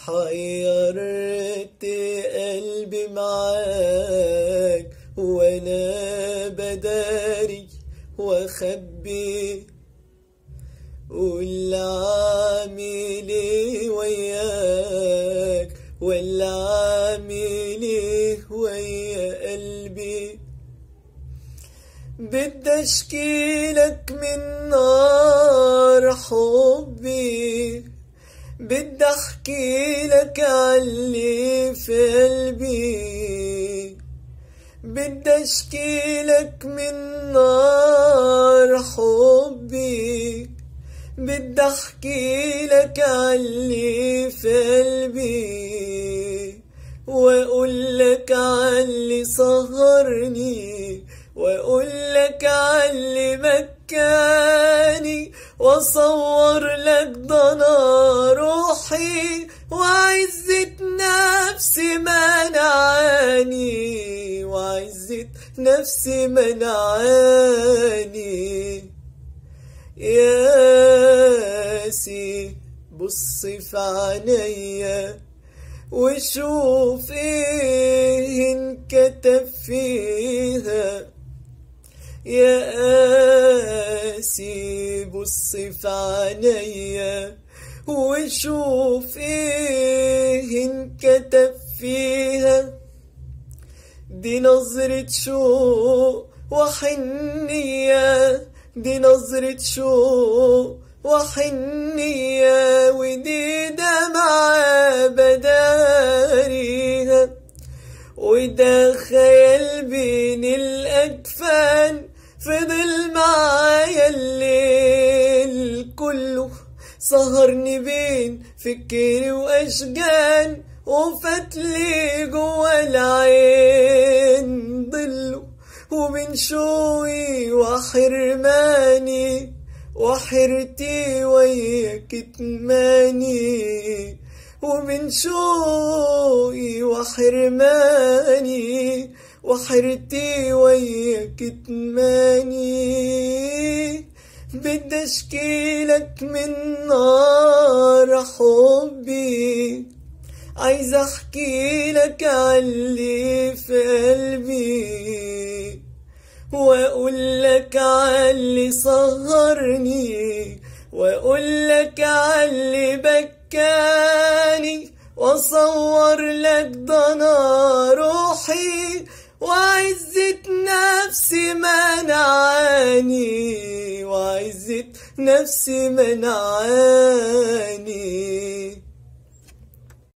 حيرت قلبي معاك وانا بداري واخبي واللي عامل ايه وياك واللي عامل ايه ويا قلبي بدي اشكيلك من نار حبي بدي احكي لك عاللي في قلبي بدي اشكي لك من نار حبي بدي احكي لك عاللي في قلبي واقول لك عاللي سهرني واقول لك عاللي مكاني واصور لك ضنا روحي وعزة نفسي منعاني وعزة نفسي منعاني ياسي بص في عينيا وشوف ايه انكتب فيها يا قاسي بص في عينيا وشوف ايه انكتب فيها دي نظرة شوق وحنية دي نظرة شوق وحنية ودي دمعة بداريها وده خيال بين الأجفان فضل معايا الليل كله سهرني بين فكري وأشجان وفتلي جوا العين ضله وبين شوقي وحرماني وحرتي وياك تماني ومن شوقي وحرماني وحرتي وياك تماني بدي اشكيلك من نار حبي عايز احكي لك عاللي في قلبي واقول لك عاللي سهرني واقول لك عاللي بكاني واصور لك ضنا روحي وعزة نفسي منعاني وعزة نفسي منعاني